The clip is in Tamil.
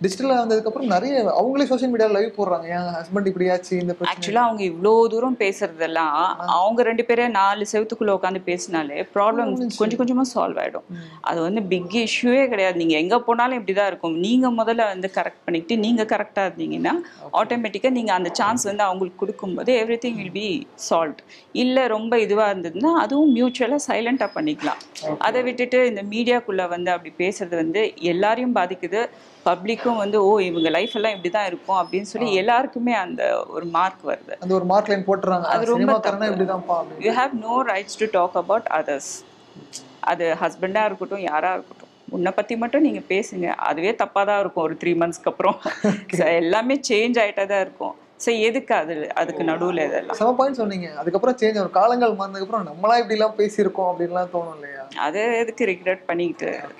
டிஜிட்டலா வந்ததுக்கு அப்புறம் நிறைய அவங்களே சோஷியல் மீடியால லைவ் போடுறாங்க என் ஹஸ்பண்ட் இப்படியாச்சு இந்த பிரச்சனை ஆக்சுவலாக அவங்க இவ்வளோ தூரம் பேசுறதெல்லாம் அவங்க ரெண்டு பேரும் நாலு செவத்துக்குள்ள உட்காந்து பேசினாலே ப்ராப்ளம் கொஞ்சம் கொஞ்சமா சால்வ் ஆயிடும் அது வந்து பிக் இஷ்யூவே கிடையாது நீங்க எங்க போனாலும் இப்படிதான் இருக்கும் நீங்க முதல்ல வந்து கரெக்ட் பண்ணிக்கிட்டு நீங்க கரெக்டா இருந்தீங்கன்னா ஆட்டோமேட்டிக்கா நீங்க அந்த சான்ஸ் வந்து அவங்களுக்கு கொடுக்கும்போது everything will be solve இல்ல ரொம்ப இதுவா இருந்ததுன்னா அதுவும் மியூச்சுவலா சைலண்டா பண்ணிக்கலாம் அதை விட்டுட்டு இந்த மீடியாக்குள்ள வந்து அப்படி பேசுறது வந்து எல்லாரையும் பாதிக்குது பப்ளிக்கும் வந்து ஓ இவங்க லைஃப் எல்லாம் இப்படிதான் இருக்கும் அப்படின்னு சொல்லி எல்லாருக்குமே அந்த ஒரு மார்க் வருது அந்த ஒரு மார்க் லைன் போட்டுறாங்க அது ரொம்ப சினிமாக்காரனா இப்படிதான்ப்பா அப்படின்னு you have no rights to talk about others அது ஹஸ்பண்டாக இருக்கட்டும் யாராக இருக்கட்டும் உன்னை பற்றி மட்டும் நீங்கள் பேசுங்க அதுவே தப்பாக தான் இருக்கும் ஒரு த்ரீ மந்த்ஸ்க்கு அப்புறம் So, எல்லாமே சேஞ்ச் ஆகிட்டே தான் இருக்கும் ஸோ எதுக்கு அது அதுக்கு நடுவில் இதெல்லாம் செம பாயிண்ட் சொன்னீங்க அதுக்கப்புறம் சேஞ்ச் ஆகும் காலங்கள் மாறினதுக்கு அப்புறம் நம்மளா இப்படி எல்லாம் பேசியிருக்கோம் அப்படின்லாம் தோணும் இல்லையா அதை எதுக்கு ரிக்ரெட் பண்ணிக்கிட்டு